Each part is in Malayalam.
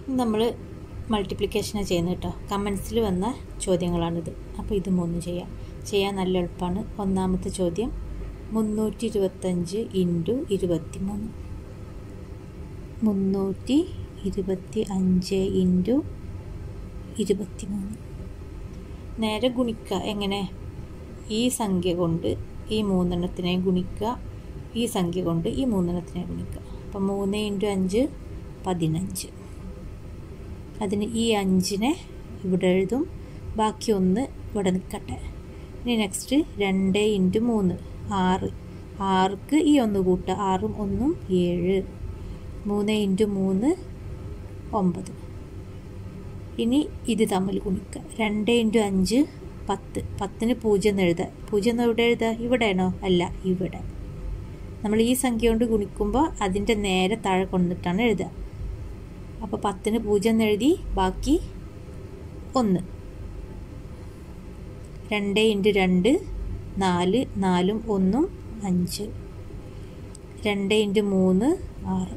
നമ്മൾ മൾട്ടിപ്ലിക്കേഷനാണ് ചെയ്യുന്നത് കേട്ടോ കമൻസിൽ വന്ന ചോദ്യങ്ങളാണിത് അപ്പോൾ ഇത് മൂന്ന് ചെയ്യാം ചെയ്യാൻ നല്ല എളുപ്പമാണ് ഒന്നാമത്തെ ചോദ്യം മുന്നൂറ്റി ഇരുപത്തഞ്ച് ഇൻറ്റു ഇരുപത്തി മൂന്ന് മുന്നൂറ്റി ഇരുപത്തി അഞ്ച് ഇൻറ്റു ഇരുപത്തി മൂന്ന് നേരെ ഗുണിക്കുക എങ്ങനെ ഈ സംഖ്യ കൊണ്ട് ഈ മൂന്നെണ്ണത്തിനെ ഗുണിക്കുക ഈ സംഖ്യ കൊണ്ട് ഈ മൂന്നെണ്ണത്തിനെ ഗുണിക്കുക അപ്പം മൂന്ന് ഇൻറ്റു അഞ്ച് പതിനഞ്ച് അതിന് ഈ അഞ്ചിനെ ഇവിടെ എഴുതും ബാക്കി ഒന്ന് ഇവിടെ നിൽക്കട്ടെ ഇനി നെക്സ്റ്റ് രണ്ട് ഇൻറ്റു മൂന്ന് ആറ് ആർക്ക് ഈ ഒന്ന് കൂട്ടുക ആറും ഒന്നും ഏഴ് മൂന്ന് ഇൻറ്റു മൂന്ന് ഒമ്പത് ഇനി ഇത് തമ്മിൽ ഗുണിക്കുക രണ്ട് ഇൻറ്റു അഞ്ച് പത്ത് പത്തിന് പൂജ്യം എന്ന് എഴുതുക പൂജ്യം എന്ന് എവിടെ എഴുതുക ഇവിടെയാണോ അല്ല ഇവിടെ നമ്മൾ ഈ സംഖ്യ കൊണ്ട് ഗുണിക്കുമ്പോൾ അതിൻ്റെ നേരെ താഴെ കൊണ്ടിട്ടാണ് എഴുതുക അപ്പോൾ പത്തിന് പൂജ്യം എന്ന് എഴുതി ബാക്കി ഒന്ന് രണ്ട് ഇൻറ്റു രണ്ട് നാല് നാലും ഒന്നും അഞ്ച് രണ്ട് ഇൻറ്റു മൂന്ന് ആറ്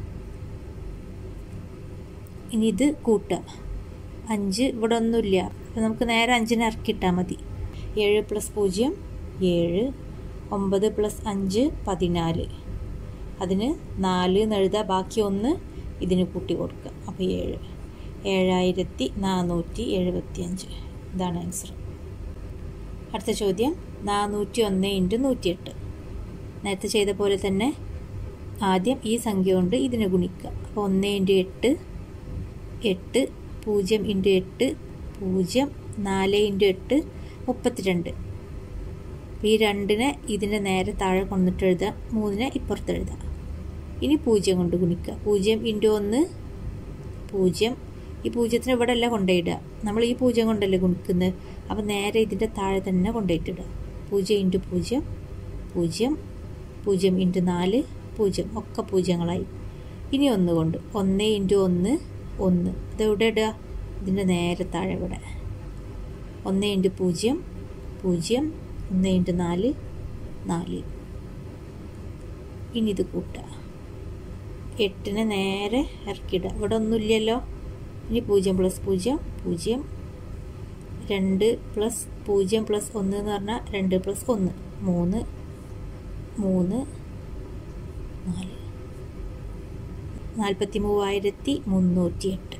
ഇനി ഇത് കൂട്ടുക അഞ്ച് ഇവിടെ ഒന്നുമില്ല അപ്പോൾ നമുക്ക് നേരെ അഞ്ചിനെ ഇറക്കിയിട്ടാൽ മതി ഏഴ് പ്ലസ് പൂജ്യം ഏഴ് ഒമ്പത് പ്ലസ് അഞ്ച് പതിനാല് അതിന് നാല് എന്ന് എഴുതുക ബാക്കി ഒന്ന് ഇതിന് കൂട്ടി കൊടുക്കുക അപ്പോൾ ഏഴ് ഏഴായിരത്തി നാനൂറ്റി എഴുപത്തി അഞ്ച് ഇതാണ് ആൻസർ അടുത്ത ചോദ്യം നാനൂറ്റി ഒന്ന് ഇൻറ്റു നൂറ്റിയെട്ട് നേരത്തെ ചെയ്ത പോലെ തന്നെ ആദ്യം ഈ സംഖ്യ കൊണ്ട് ഇതിനെ ഗുണിക്കുക അപ്പോൾ ഒന്ന് ഇൻറ്റു എട്ട് എട്ട് പൂജ്യം ഇൻറ്റു എട്ട് പൂജ്യം നാല് ഇൻറ്റു എട്ട് മുപ്പത്തിരണ്ട് ഈ രണ്ടിനെ ഇതിൻ്റെ നേരെ താഴെ കൊണ്ടിട്ട് എഴുതുക മൂന്നിനെ ഇപ്പുറത്ത് എഴുതുക ഇനി പൂജ്യം കൊണ്ട് ഗുണിക്കുക പൂജ്യം ഇൻറ്റു ഒന്ന് പൂജ്യം ഈ പൂജ്യത്തിന് ഇവിടെ അല്ല കൊണ്ടുപോയിടുക നമ്മൾ ഈ പൂജ്യം കൊണ്ടല്ലേ ഗുണിക്കുന്നത് അപ്പോൾ നേരെ ഇതിൻ്റെ താഴെ തന്നെ കൊണ്ടുപോയിട്ടിടുക പൂജ്യം ഇൻറ്റു പൂജ്യം പൂജ്യം പൂജ്യം ഇൻറ്റു നാല് പൂജ്യം ഒക്കെ പൂജ്യങ്ങളായി ഇനി ഒന്ന് കൊണ്ട് ഒന്ന് ഇൻറ്റു ഒന്ന് ഒന്ന് ഇതെവിടെ ഇടുക ഇതിൻ്റെ നേരെ താഴെ ഇവിടെ ഒന്ന് ഇൻറ്റു പൂജ്യം പൂജ്യം ഒന്ന് ഇൻറ്റു നാല് നാല് ഇനി ഇത് കൂട്ടുക എട്ടിനെ നേരെ ഇറക്കിയിടുക ഇവിടെ ഒന്നുമില്ലല്ലോ ഇനി പൂജ്യം പ്ലസ് പൂജ്യം പൂജ്യം രണ്ട് പ്ലസ് പൂജ്യം പ്ലസ് ഒന്ന് എന്ന് പറഞ്ഞാൽ രണ്ട് പ്ലസ് ഒന്ന് മൂന്ന് മൂന്ന് നാല് നാൽപ്പത്തി മൂവായിരത്തി മുന്നൂറ്റി എട്ട്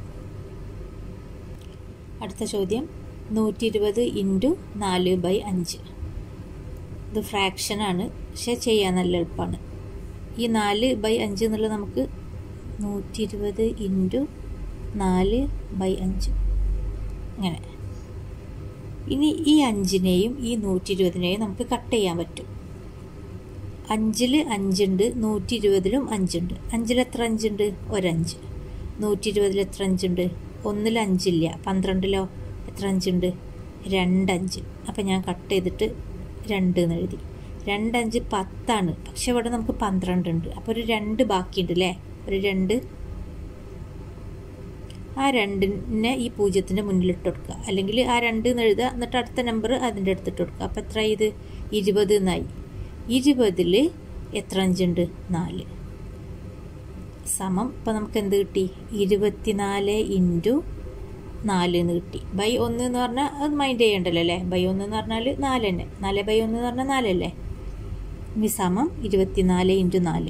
അടുത്ത ചോദ്യം നൂറ്റി ഇരുപത് ഇൻറ്റു നാല് ബൈ അഞ്ച് ഇത് ഫ്രാക്ഷനാണ് പക്ഷെ ചെയ്യാൻ നല്ല എളുപ്പമാണ് ഈ നാല് ബൈ അഞ്ച് എന്നുള്ളത് നമുക്ക് നൂറ്റി ഇരുപത് ഇൻറ്റു നാല് ബൈ അഞ്ച് അങ്ങനെ ഇനി ഈ അഞ്ചിനെയും ഈ നൂറ്റി ഇരുപതിനെയും നമുക്ക് കട്ട് ചെയ്യാൻ പറ്റും അഞ്ചിൽ അഞ്ചുണ്ട് നൂറ്റി ഇരുപതിലും അഞ്ചുണ്ട് അഞ്ചിൽ എത്ര അഞ്ചുണ്ട് ഒരഞ്ച് നൂറ്റി ഇരുപതിൽ എത്ര അഞ്ചുണ്ട് ഒന്നിൽ അഞ്ചില്ല പന്ത്രണ്ടിലോ എത്ര അഞ്ചുണ്ട് രണ്ടഞ്ച് അപ്പം ഞാൻ കട്ട് ചെയ്തിട്ട് രണ്ട് എന്ന് എഴുതി രണ്ടഞ്ച് പത്താണ് പക്ഷെ ഇവിടെ നമുക്ക് പന്ത്രണ്ട് ഉണ്ട് അപ്പോൾ ഒരു രണ്ട് ബാക്കിയുണ്ട് അല്ലേ ഒരു രണ്ട് ആ രണ്ടിനെ ഈ പൂജ്യത്തിൻ്റെ മുന്നിലിട്ട് കൊടുക്കുക അല്ലെങ്കിൽ ആ രണ്ട് എന്ന് എഴുതുക എന്നിട്ട് അടുത്ത നമ്പർ അതിൻ്റെ അടുത്തിട്ട് കൊടുക്കുക അപ്പോൾ എത്ര ഇത് ഇരുപത് എന്നായി ഇരുപതിൽ എത്ര അഞ്ചുണ്ട് നാല് സമം ഇപ്പം നമുക്ക് എന്ത് കിട്ടി ഇരുപത്തിനാല് ഇൻറ്റു നാല് എന്ന് കിട്ടി ബൈ ഒന്ന് എന്ന് പറഞ്ഞാൽ അത് മൈൻഡ് ചെയ്യണ്ടല്ലോ അല്ലേ ബൈ ഒന്ന് എന്ന് പറഞ്ഞാൽ നാല് തന്നെ നാല് ബൈ ഒന്ന് എന്ന് പറഞ്ഞാൽ നാലല്ലേ ഇനി സമം ഇരുപത്തിനാല് ഇൻറ്റു നാല്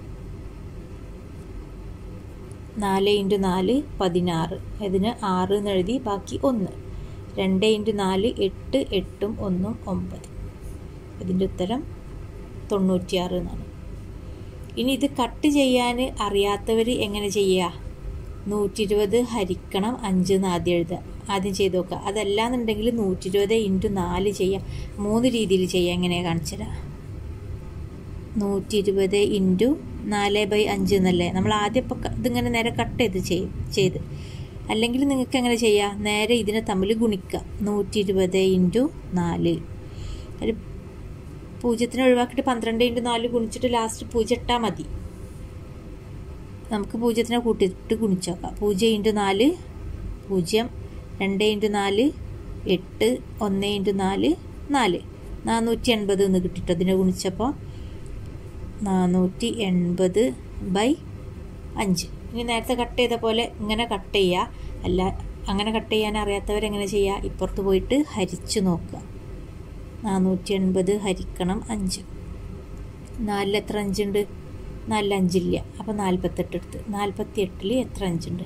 നാല് ഇൻറ്റു നാല് പതിനാറ് ഇതിന് ആറ് എന്ന് എഴുതി ബാക്കി ഒന്ന് രണ്ട് ഇൻറ്റു നാല് എട്ട് എട്ടും ഒന്നും ഒമ്പത് ഇതിൻ്റെ ഉത്തരം തൊണ്ണൂറ്റിയാറ് എന്നാണ് ഇനി ഇത് കട്ട് ചെയ്യാൻ അറിയാത്തവർ എങ്ങനെ ചെയ്യുക നൂറ്റി ഇരുപത് ഹരിക്കണം അഞ്ച് എന്ന് ആദ്യം എഴുതുക ആദ്യം ചെയ്ത് നോക്കുക അതല്ലാന്നുണ്ടെങ്കിൽ നൂറ്റി ഇരുപത് ഇൻറ്റു നാല് ചെയ്യാം മൂന്ന് രീതിയിൽ ചെയ്യാം എങ്ങനെ കാണിച്ചുതരാം നൂറ്റി ഇരുപത് ഇൻറ്റു നാല് ബൈ അഞ്ച് എന്നല്ലേ നമ്മൾ ആദ്യം ഇപ്പം ഇതിങ്ങനെ നേരെ കട്ട് ചെയ്ത് ചെയ്യും ചെയ്ത് അല്ലെങ്കിൽ നിങ്ങൾക്ക് എങ്ങനെ ചെയ്യാം നേരെ ഇതിനെ തമ്മിൽ ഗുണിക്കുക നൂറ്റി ഇരുപത് ഇൻറ്റു നാല് ഒരു പൂജ്യത്തിന് ഒഴിവാക്കിയിട്ട് പന്ത്രണ്ട് ഇൻറ്റു നാല് ഗുണിച്ചിട്ട് ലാസ്റ്റ് പൂജ്യം ഇട്ടാൽ മതി നമുക്ക് പൂജ്യത്തിനെ കൂട്ടിയിട്ട് ഗുണിച്ച് നോക്കാം പൂജ്യം ഇൻറ്റു നാല് പൂജ്യം രണ്ട് ഇൻറ്റു നാല് എട്ട് ഒന്ന് ഇൻറ്റു നാല് നാല് നാനൂറ്റി എൺപത് എന്ന് കിട്ടിയിട്ട് അതിനെ ഗുണിച്ചപ്പോൾ നാനൂറ്റി എൺപത് ബൈ അഞ്ച് ഇനി നേരത്തെ കട്ട് ചെയ്ത പോലെ ഇങ്ങനെ കട്ട് ചെയ്യുക അല്ല അങ്ങനെ കട്ട് ചെയ്യാൻ അറിയാത്തവരെങ്ങനെ ചെയ്യുക ഇപ്പുറത്ത് പോയിട്ട് ഹരിച്ച് നോക്കുക നാനൂറ്റി എൺപത് ഹരിക്കണം അഞ്ച് നാലിൽ എത്ര അഞ്ചുണ്ട് നാലിൽ അഞ്ചില്ല അപ്പോൾ നാൽപ്പത്തെട്ട് എടുത്ത് നാൽപ്പത്തി എട്ടിൽ എത്ര അഞ്ചുണ്ട്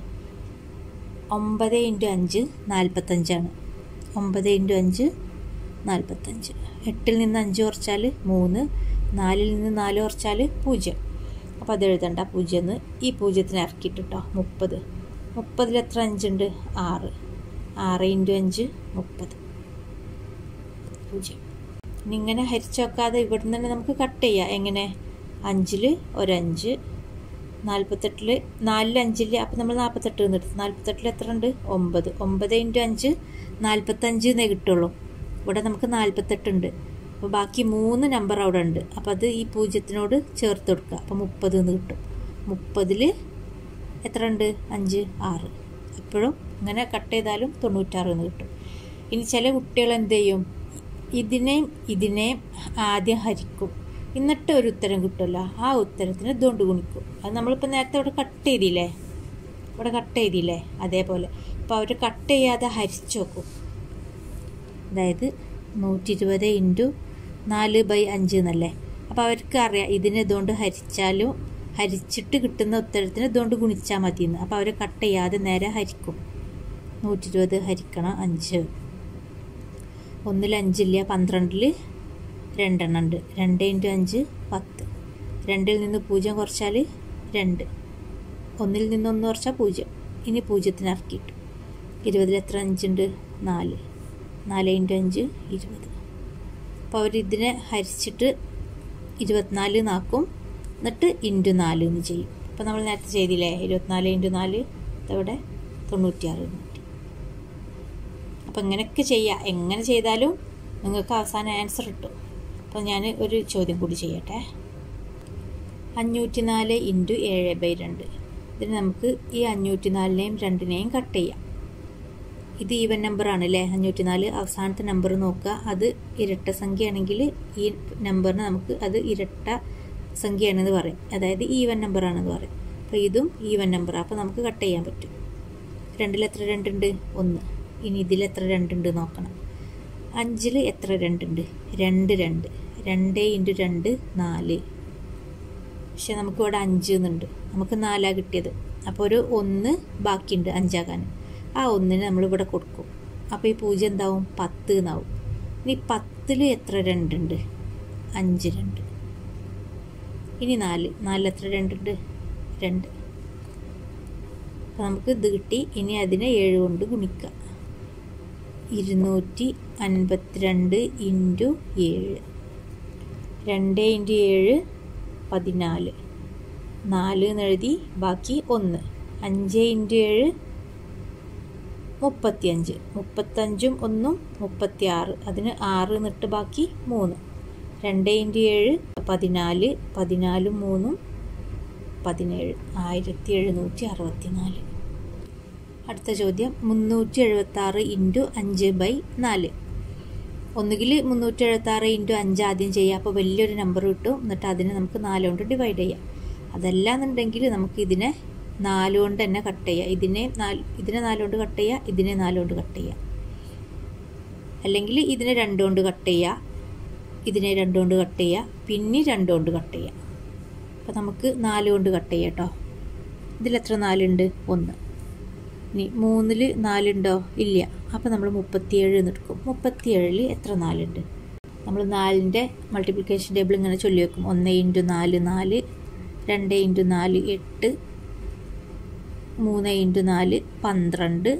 ഒമ്പത് ഇൻറ്റു അഞ്ച് നാൽപ്പത്തഞ്ചാണ് ഒമ്പത് ഇൻറ്റു അഞ്ച് നാൽപ്പത്തഞ്ച് എട്ടിൽ നിന്ന് അഞ്ച് കുറച്ചാൽ മൂന്ന് നാലിൽ നിന്ന് നാല് കുറച്ചാൽ പൂജ്യം അപ്പോൾ അത് എഴുതണ്ട പൂജ്യം എന്ന് ഈ പൂജ്യത്തിന് ഇറക്കിയിട്ട് കേട്ടോ മുപ്പത് മുപ്പതിൽ എത്ര അഞ്ചുണ്ട് ആറ് ആറ് ഇൻറ്റു അഞ്ച് മുപ്പത് പൂജ്യം ഇനി ഇങ്ങനെ ഹരിച്ചു വെക്കാതെ ഇവിടെ നിന്ന് തന്നെ നമുക്ക് കട്ട് ചെയ്യാം എങ്ങനെ അഞ്ചിൽ ഒരഞ്ച് നാൽപ്പത്തെട്ടിൽ നാലിൽ അഞ്ചില്ല അപ്പം നമ്മൾ നാൽപ്പത്തെട്ട് എന്ന് എടുത്തു നാൽപ്പത്തെട്ടിൽ എത്ര ഉണ്ട് ഒമ്പത് ഒമ്പത് ഇൻറ്റു അഞ്ച് നാൽപ്പത്തഞ്ച് എന്നേ കിട്ടുള്ളൂ ഇവിടെ നമുക്ക് നാൽപ്പത്തെട്ടുണ്ട് അപ്പോൾ ബാക്കി മൂന്ന് നമ്പർ അവിടെ ഉണ്ട് അപ്പോൾ അത് ഈ പൂജ്യത്തിനോട് ചേർത്ത് കൊടുക്കുക അപ്പോൾ മുപ്പത് എന്ന് കിട്ടും മുപ്പതിൽ എത്ര ഉണ്ട് അഞ്ച് ആറ് എപ്പോഴും ഇങ്ങനെ കട്ട് ചെയ്താലും തൊണ്ണൂറ്റാറ് എന്ന് കിട്ടും ഇനി ചില കുട്ടികൾ എന്ത് ചെയ്യും ഇതിനെയും ഇതിനെയും ആദ്യം ഹരിക്കും എന്നിട്ട് ഒരു ഉത്തരം കിട്ടുമല്ലോ ആ ഉത്തരത്തിന് ഇതുകൊണ്ട് ഗുണിക്കും അത് നമ്മളിപ്പോൾ നേരത്തെ ഇവിടെ കട്ട് ചെയ്തില്ലേ ഇവിടെ കട്ട് ചെയ്തില്ലേ അതേപോലെ അപ്പോൾ അവർ കട്ട് ചെയ്യാതെ ഹരിച്ചു വെക്കും അതായത് നൂറ്റി ഇരുപത് ഇൻറ്റു നാല് ബൈ അഞ്ച് എന്നല്ലേ അപ്പോൾ അവർക്ക് അറിയാം ഇതിനെ ഇതുകൊണ്ട് ഹരിച്ചാലും ഹരിച്ചിട്ട് കിട്ടുന്ന ഉത്തരത്തിന് ഇതുകൊണ്ട് ഗുണിച്ചാൽ മതി എന്ന് അപ്പോൾ അവർ കട്ട് ചെയ്യാതെ നേരെ ഹരിക്കും നൂറ്റി ഇരുപത് ഹരിക്കണം അഞ്ച് ഒന്നിൽ അഞ്ചില്ല പന്ത്രണ്ടിൽ രണ്ടെണ്ണം ഉണ്ട് രണ്ട് ഇൻറ്റു അഞ്ച് പത്ത് രണ്ടിൽ നിന്ന് പൂജ്യം കുറച്ചാൽ രണ്ട് ഒന്നിൽ നിന്ന് ഒന്ന് കുറച്ചാൽ പൂജ്യം ഇനി പൂജ്യത്തിന് ഇറക്കിയിട്ടു ഇരുപതിൽ എത്ര അഞ്ചുണ്ട് നാല് നാല് ഇൻറ്റു അഞ്ച് ഇരുപത് അപ്പോൾ അവർ ഇതിനെ ഹരിച്ചിട്ട് ഇരുപത്തിനാല് നാക്കും എന്നിട്ട് ഇൻറ്റു നാല് എന്ന് ചെയ്യും അപ്പോൾ നമ്മൾ നേരത്തെ ചെയ്തില്ലേ ഇരുപത്തിനാല് ഇൻറ്റു നാല് ഇതവിടെ തൊണ്ണൂറ്റിയാറ് കിട്ടി അപ്പോൾ ഇങ്ങനെയൊക്കെ ചെയ്യുക എങ്ങനെ ചെയ്താലും നിങ്ങൾക്ക് അവസാനം ആൻസർ കിട്ടും അപ്പോൾ ഞാൻ ഒരു ചോദ്യം കൂടി ചെയ്യട്ടെ അഞ്ഞൂറ്റി നാല് ഇൻറ്റു ഏഴ് ബൈ രണ്ട് ഇതിന് നമുക്ക് ഈ അഞ്ഞൂറ്റി നാലിനെയും രണ്ടിനെയും കട്ട് ചെയ്യാം ഇത് ഈവൻ നമ്പർ ആണ് അല്ലേ അഞ്ഞൂറ്റി നാല് അവസാനത്തെ നമ്പർ നോക്കുക അത് ഇരട്ട സംഖ്യയാണെങ്കിൽ ഈ നമ്പറിന് നമുക്ക് അത് ഇരട്ട സംഖ്യയാണെന്ന് പറയും അതായത് ഈവൻ നമ്പർ ആണെന്ന് പറയും അപ്പോൾ ഇതും ഈവൻ നമ്പർ അപ്പോൾ നമുക്ക് കട്ട് ചെയ്യാൻ പറ്റും രണ്ടിൽ എത്ര രണ്ടുണ്ട് ഒന്ന് ഇനി ഇതിൽ എത്ര രണ്ടുണ്ട് നോക്കണം അഞ്ചിൽ എത്ര രണ്ടുണ്ട് രണ്ട് രണ്ട് രണ്ട് ഇൻറ്റു രണ്ട് നാല് പക്ഷെ നമുക്കിവിടെ അഞ്ച് എന്നുണ്ട് നമുക്ക് നാലാണ് കിട്ടിയത് അപ്പോൾ ഒരു ഒന്ന് ബാക്കിയുണ്ട് അഞ്ചാകാൻ ആ ഒന്നിന് നമ്മളിവിടെ കൊടുക്കും അപ്പോൾ ഈ പൂജ്യം എന്താവും പത്ത് എന്നാവും ഇനി പത്തിൽ എത്ര രണ്ടുണ്ട് അഞ്ച് രണ്ട് ഇനി നാല് നാലിൽ എത്ര രണ്ടുണ്ട് രണ്ട് അപ്പോൾ നമുക്ക് ഇത് കിട്ടി ഇനി അതിനെ ഏഴ് കൊണ്ട് ഗുണിക്കുക ഇരുന്നൂറ്റി അൻപത്തിരണ്ട് ഇൻറ്റു ഏഴ് രണ്ട് ഇൻറ്റു ഏഴ് പതിനാല് നാല് എന്നെഴുതി ബാക്കി ഒന്ന് അഞ്ച് ഇൻറ്റു ഏഴ് മുപ്പത്തിയഞ്ച് മുപ്പത്തഞ്ചും ഒന്നും മുപ്പത്തിയാറ് അതിന് ആറ് എന്നിട്ട് ബാക്കി മൂന്ന് രണ്ട് ഇൻറ്റു ഏഴ് പതിനാല് പതിനാലും മൂന്നും പതിനേഴ് ആയിരത്തി എഴുന്നൂറ്റി അറുപത്തി നാല് അടുത്ത ചോദ്യം മുന്നൂറ്റി എഴുപത്തി ആറ് ഇൻറ്റു അഞ്ച് ബൈ നാല് ഒന്നുകിൽ മുന്നൂറ്റി എഴുപത്തി ആറ് ഇൻറ്റു അഞ്ച് ആദ്യം ചെയ്യുക അപ്പോൾ വലിയൊരു നമ്പർ കിട്ടും എന്നിട്ട് അതിനെ നമുക്ക് നാല് കൊണ്ട് ഡിവൈഡ് ചെയ്യാം അതല്ല എന്നുണ്ടെങ്കിൽ നമുക്ക് ഇതിനെ നാല് കൊണ്ട് തന്നെ കട്ട് ചെയ്യുക ഇതിനെ നാല് ഇതിനെ നാല് കൊണ്ട് കട്ട് ചെയ്യുക ഇതിനെ നാല് കൊണ്ട് കട്ട് ചെയ്യുക അല്ലെങ്കിൽ ഇതിനെ രണ്ട് കൊണ്ട് കട്ട് ചെയ്യുക ഇതിനെ രണ്ട് കൊണ്ട് കട്ട് ചെയ്യുക പിന്നെ രണ്ട് കൊണ്ട് കട്ട് ചെയ്യുക അപ്പോൾ നമുക്ക് നാല് കൊണ്ട് കട്ട് ചെയ്യാം കേട്ടോ ഇതിലെത്ര നാലുണ്ട് ഒന്ന് ഇനി മൂന്നിൽ നാലുണ്ടോ ഇല്ല അപ്പോൾ നമ്മൾ മുപ്പത്തിയേഴ് എടുക്കും മുപ്പത്തിയേഴിൽ എത്ര നാലുണ്ട് നമ്മൾ നാലിൻ്റെ മൾട്ടിപ്ലിക്കേഷൻ ടേബിൾ ഇങ്ങനെ ചൊല്ലി വെക്കും ഒന്ന് ഇൻറ്റു നാല് നാല് രണ്ട് ഇൻറ്റു നാല് എട്ട് മൂന്ന് ഇൻറ്റു നാല് പന്ത്രണ്ട്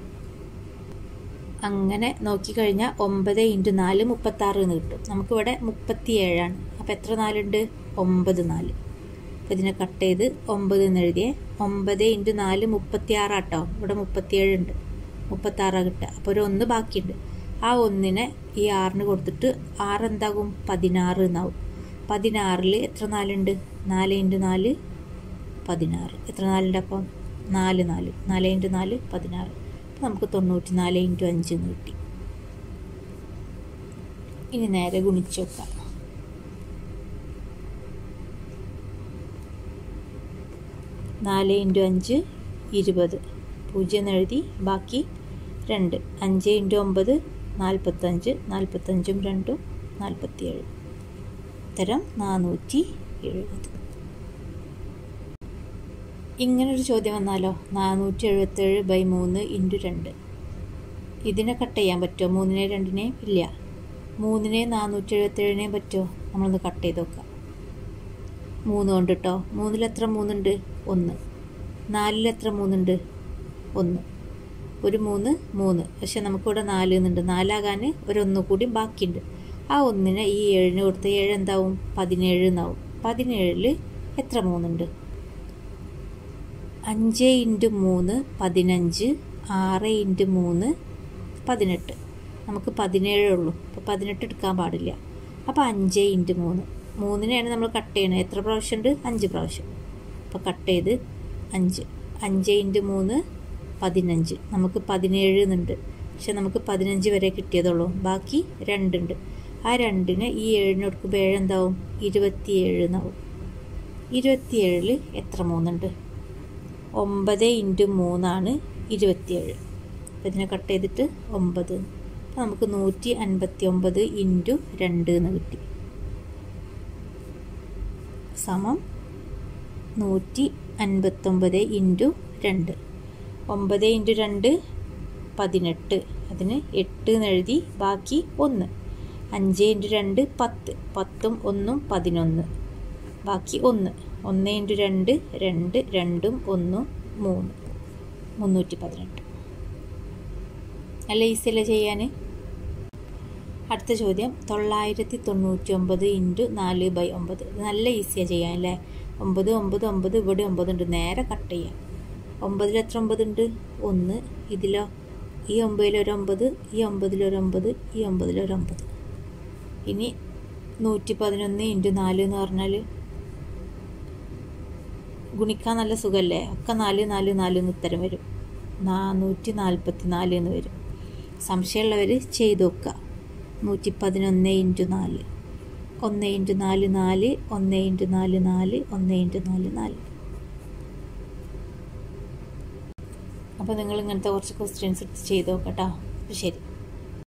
അങ്ങനെ നോക്കിക്കഴിഞ്ഞാൽ ഒമ്പത് ഇൻറ്റു നാല് മുപ്പത്താറ് എന്ന് കിട്ടും നമുക്കിവിടെ മുപ്പത്തിയേഴാണ് അപ്പോൾ എത്ര നാലുണ്ട് ഒമ്പത് നാല് അപ്പോൾ ഇതിനെ കട്ട് ചെയ്ത് ഒമ്പത് എന്ന് എഴുതിയേ ഒമ്പത് ഇൻറ്റു നാല് മുപ്പത്തിയാറാട്ടോ ഇവിടെ മുപ്പത്തിയേഴുണ്ട് മുപ്പത്താറാണ് കിട്ടുക അപ്പോൾ ഒരു ഒന്ന് ബാക്കിയുണ്ട് ആ ഒന്നിനെ ഈ ആറിന് കൊടുത്തിട്ട് ആറ് എന്താകും പതിനാറ് എന്നാവും പതിനാറിൽ എത്ര നാലുണ്ട് നാല് ഇൻറ്റു നാല് പതിനാറ് എത്ര നാലുണ്ട് അപ്പം നാല് നാല് നാല് ഇൻറ്റു നാല് പതിനാറ് അപ്പോൾ നമുക്ക് തൊണ്ണൂറ്റി നാല് ഇൻറ്റു അഞ്ച് എന്ന് കിട്ടി ഇനി നേരെ ഗുണിച്ച് വെക്കാം നാല് ഇൻറ്റു അഞ്ച് ഇരുപത് പൂജ്യം എഴുതി ബാക്കി രണ്ട് അഞ്ച് ഇൻറ്റു ഒമ്പത് നാൽപ്പത്തഞ്ച് നാൽപ്പത്തഞ്ചും രണ്ടും നാൽപ്പത്തിയേഴ് ഉത്തരം നാനൂറ്റി എഴുപത് ഇങ്ങനൊരു ചോദ്യം വന്നാലോ നാനൂറ്റി എഴുപത്തേഴ് ബൈ മൂന്ന് ഇൻറ്റു രണ്ട് ഇതിനെ കട്ട് ചെയ്യാൻ പറ്റുമോ മൂന്നിനെ രണ്ടിനെയും ഇല്ല മൂന്നിനെ നാനൂറ്റി എഴുപത്തേഴിനെയും പറ്റുമോ നമ്മളൊന്ന് കട്ട് ചെയ്ത് നോക്കാം മൂന്ന് കൊണ്ട് കേട്ടോ മൂന്നിൽ എത്ര മൂന്നുണ്ട് ഒന്ന് നാലിൽ എത്ര മൂന്നുണ്ട് ഒന്ന് ഒരു മൂന്ന് മൂന്ന് പക്ഷെ നമുക്കിവിടെ നാല് എന്നുണ്ട് നാലാകാൻ ഒരൊന്നു കൂടി ബാക്കിയുണ്ട് ആ ഒന്നിന് ഈ ഏഴിന് കൊടുത്ത ഏഴ് എന്താവും പതിനേഴ് എന്നാവും പതിനേഴിൽ എത്ര മൂന്നുണ്ട് അഞ്ച് ഇൻറ്റു മൂന്ന് പതിനഞ്ച് ആറ് ഇൻറ്റു മൂന്ന് പതിനെട്ട് നമുക്ക് പതിനേഴേ ഉള്ളൂ അപ്പോൾ പതിനെട്ട് എടുക്കാൻ പാടില്ല അപ്പോൾ അഞ്ച് ഇൻറ്റു മൂന്ന് മൂന്നിനെയാണ് നമ്മൾ കട്ട് ചെയ്യണത് എത്ര പ്രാവശ്യം ഉണ്ട് അഞ്ച് പ്രാവശ്യം അപ്പോൾ കട്ട് ചെയ്ത് അഞ്ച് അഞ്ച് ഇൻറ്റു മൂന്ന് പതിനഞ്ച് നമുക്ക് പതിനേഴ് എന്നുണ്ട് പക്ഷെ നമുക്ക് പതിനഞ്ച് വരെ കിട്ടിയതുള്ളൂ ബാക്കി രണ്ടുണ്ട് ആ രണ്ടിന് ഈ ഏഴിന് കൊടുക്കുമ്പോൾ ഏഴ് എന്താവും ഇരുപത്തിയേഴ് എന്നാവും ഇരുപത്തിയേഴിൽ എത്ര മൂന്നുണ്ട് ഒമ്പത് ഇൻറ്റു മൂന്നാണ് ഇരുപത്തിയേഴ് അപ്പോൾ ഇതിനെ കട്ട് ചെയ്തിട്ട് ഒമ്പത് അപ്പോൾ നമുക്ക് നൂറ്റി അൻപത്തി ഒമ്പത് ഇൻറ്റു രണ്ട് എന്ന് കിട്ടി സമം നൂറ്റി അൻപത്തൊമ്പത് ഇൻറ്റു രണ്ട് ഒമ്പത് ഇൻറ്റു രണ്ട് പതിനെട്ട് അതിന് എട്ട് എന്ന് എഴുതി ബാക്കി ഒന്ന് അഞ്ച് ഇൻറ്റു രണ്ട് പത്ത് പത്തും ഒന്നും പതിനൊന്ന് ബാക്കി ഒന്ന് ഒന്ന് ഇൻറ്റു രണ്ട് രണ്ട് രണ്ടും ഒന്നും മൂന്ന് മുന്നൂറ്റി പതിനെട്ട് നല്ല ഈസിയല്ലേ ചെയ്യാൻ അടുത്ത ചോദ്യം തൊള്ളായിരത്തി തൊണ്ണൂറ്റി ഒമ്പത് ഇൻറ്റു നാല് ബൈ ഒമ്പത് ഇത് നല്ല ഈസിയാണ് ചെയ്യാൻ അല്ലേ ഒമ്പത് ഒമ്പത് ഒമ്പത് ഇവിടെ ഒമ്പതുണ്ട് നേരെ കട്ട് ചെയ്യാം ഒമ്പതിൽ എത്ര ഒമ്പതുണ്ട് ഒന്ന് ഇതിലോ ഈ ഒമ്പതിലൊരൊമ്പത് ഈ ഒമ്പതിലൊരൊമ്പത് ഈ ഒമ്പതിലൊരൊമ്പത് ഇനി നൂറ്റി പതിനൊന്ന് ഇൻറ്റു നാല് എന്ന് പറഞ്ഞാൽ ഗുണിക്കാൻ നല്ല സുഖമല്ലേ ഒക്കെ നാല് നാല് നാല് എന്ന് ഉത്തരം വരും നാനൂറ്റി നാൽപ്പത്തി നാല് എന്ന് വരും സംശയമുള്ളവർ ചെയ്ത് നോക്കുക നൂറ്റി പതിനൊന്ന് ഇൻറ്റു നാല് ഒന്ന് ഇൻറ്റു നാല് നാല് ഒന്ന് ഇൻറ്റു നാല് നാല് ഒന്ന് ഇൻറ്റു നാല് നാല് അപ്പോൾ നിങ്ങൾ ഇങ്ങനത്തെ കുറച്ച് ക്വസ്റ്റ്യൻസ് ചെയ്ത് നോക്കട്ടോ അപ്പോൾ ശരി